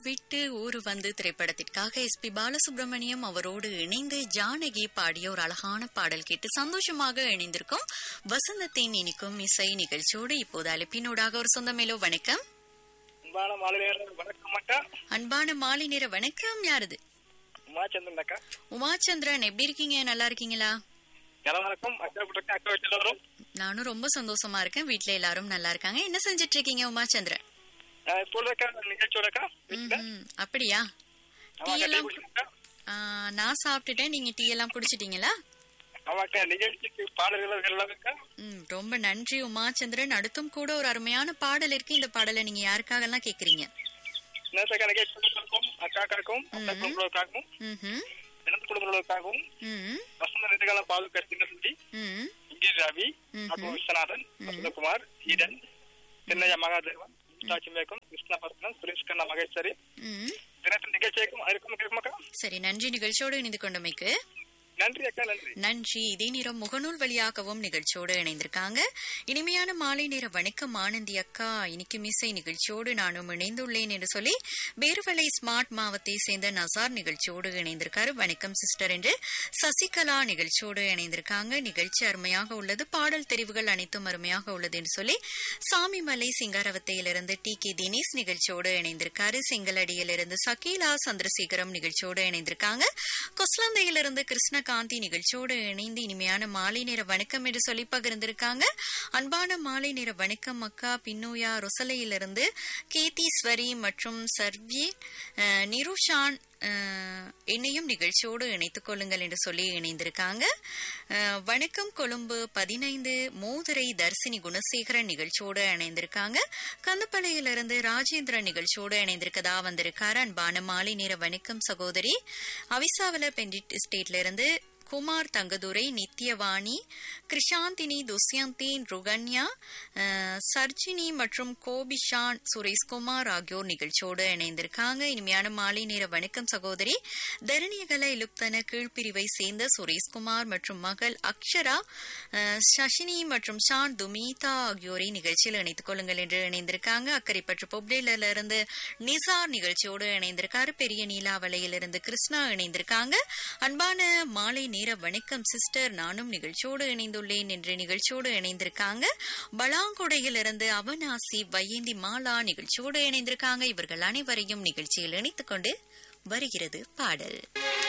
விட்டு ஊரு வந்து திரைப்படத்திற்காக எஸ் பி பாலசுப்ரமணியம் அவரோடு இணைந்து ஜானகி பாடிய ஒரு அழகான பாடல் கேட்டு சந்தோஷமாக இணைந்திருக்கும் வசந்தத்தின் இனிக்கும் இசை நிகழ்ச்சியோடு இப்போது அழைப்பினூடாக ஒரு சொந்தமேலோ வணக்கம் அன்பான மாலை நேரம் வணக்கம் அக்கா அன்பான மாலை நேர வணக்கம் யாருது உமாச்சந்திரன் அக்கா உமாச்சந்திரன் எப்படி இருக்கீங்க நல்லா இருக்கீங்களா நல்ல வணக்கம் அக்கா போட்டு அக்கா வீட்டு எல்லாரும் நானும் ரொம்ப சந்தோஷமா இருக்கேன் வீட்ல எல்லாரும் நல்லா இருக்காங்க என்ன செஞ்சிட்டு இருக்கீங்க உமாச்சந்திரன் நான் இப்பொழுது அக்கா நிகழ்ச்சியோட அக்கா வீட்டுல ம்ஹும். அப்படியா ஆமா டீ அக்கா, டீ எல்லாம் குடிச்சிருக்கா? ஆ, நான் சாப்பிட்டுட்டேன் நீங்க டீ எல்லாம் குடிச்சிட்டீங்களா ஆமா அக்கா நிகழ்ச்சிக்கு பாடல்கள் எல்லாம் அக்கா ம், ரொம்ப நன்றி உமாச்சந்திரன் அடுத்தும் கூட ஒரு அருமையான பாடல் இருக்கு இந்த பாடலை நீங்க யாருக்காகலாம் கேக்குறீங்க நேரத்துக்கு நிகழ்ச்சிக்கும் அக்காக்காக்கும் அக்கா குடும்பங்களுக்காகவும் ம்ஹும். எனது குடும்பங்களுக்காகவும் ம், வசந்த நிதிகால பாதுகாப்பு சிங்கசுந்தி ம், இங்கே ரவி அப்பு விஸ்வநாதன் வசந்தகுமார் ஈடன் சின்னையா மகாதேவன் தாச்சி மேகம் கிருஷ்ணபத்மன் சுரேஷ் கண்ணா மகேஸ்வரி ம். தினத்தின் நிகழ்ச்சிக்கும் இருக்கும் இருக்கும் அக்கா சரி நன்றி நிகழ்ச்சியோடு இணைந்து கொண்டமைக்கு நன்றி அக்கா நன்றி நன்றி இதே நேரம் முகநூல் வழியாகவும் நிகழ்ச்சியோடு இணைந்திருக்காங்க இனிமையான மாலை நேர வணக்கம் ஆனந்தி அக்கா இன்னைக்கு மிசை நிகழ்ச்சியோடு நானும் இணைந்துள்ளேன் என்று சொல்லி பேருவலை ஸ்மார்ட் மாவத்தை சேர்ந்த நசார் நிகழ்ச்சியோடு இணைந்திருக்காரு வணக்கம் சிஸ்டர் என்று சசிகலா நிகழ்ச்சியோடு இணைந்திருக்காங்க நிகழ்ச்சி அருமையாக உள்ளது பாடல் தெரிவுகள் அனைத்தும் அருமையாக உள்ளது என்று சொல்லி சாமிமலை சிங்காரவத்தையிலிருந்து டி கே தினேஷ் நிகழ்ச்சியோடு இணைந்திருக்காரு செங்கலடியிலிருந்து சகீலா சந்திரசேகரம் நிகழ்ச்சியோடு இணைந்திருக்காங்க கொஸ்லாந்தையிலிருந்து கிருஷ்ணகாந்தி நிகழ்ச்சியோடு இணைந்து இனிமையான மாலை நேர வணக்கம் என்று சொல்லி பகிர்ந்திருக்காங்க அன்பான மாலை நேர வணக்கம் அக்கா பின்னோயா ரொசலையிலிருந்து கேதீஸ்வரி மற்றும் சர்வி அஹ், நிருஷான் அஹ், என்னையும் நிகழ்ச்சியோடு இணைத்துக் கொள்ளுங்கள் என்று சொல்லி இணைந்திருக்காங்க அஹ், வணக்கம் கொழும்பு பதினைந்து மோதுரை தர்சினி குணசேகரன் நிகழ்ச்சியோடு இணைந்திருக்காங்க கந்தப்பளையிலிருந்து ராஜேந்திரன் நிகழ்ச்சியோடு இணைந்திருக்கதா வந்திருக்காரு அன்பான மாலை நேர வணக்கம் சகோதரி அவிசாவல பெண்டிட் ஸ்டேட்ல இருந்து குமார் தங்கதுரை நித்யவாணி கிருஷாந்தினி துஷ்யந்தி ருகன்யா அஹ், சர்ஜினி மற்றும் கோபிஷான் சுரேஷ்குமார் ஆகியோர் நிகழ்ச்சியோடு இணைந்திருக்காங்க இனிமையான மாலை நேர வணக்கம் சகோதரி தரணியகல இலுப்தன கீழ்பிரிவை சேர்ந்த சுரேஷ்குமார் மற்றும் மகள் அக்ஷரா அஹ், சஷினி மற்றும் ஷான் துமீதா ஆகியோரை நிகழ்ச்சியில் இணைத்துக் கொள்ளுங்கள் என்று இணைந்திருக்காங்க அக்கரைப்பற்று பொப்டேல இருந்து நிசார் நிகழ்ச்சியோடு இணைந்திருக்காரு பெரிய நீலாவளையிலிருந்து கிருஷ்ணா இணைந்திருக்காங்க அன்பான மாலை நேர வணக்கம் சிஸ்டர் நானும் நிகழ்ச்சியோடு இணைந்துள்ளேன் என்று நிகழ்ச்சியோடு இணைந்திருக்காங்க பலாங்குடையிலிருந்து அவனாசி வையந்தி மாலா நிகழ்ச்சியோடு இணைந்திருக்காங்க இவர்கள் அனைவரையும் நிகழ்ச்சியில் இணைத்துக் கொண்டு வருகிறது பாடல்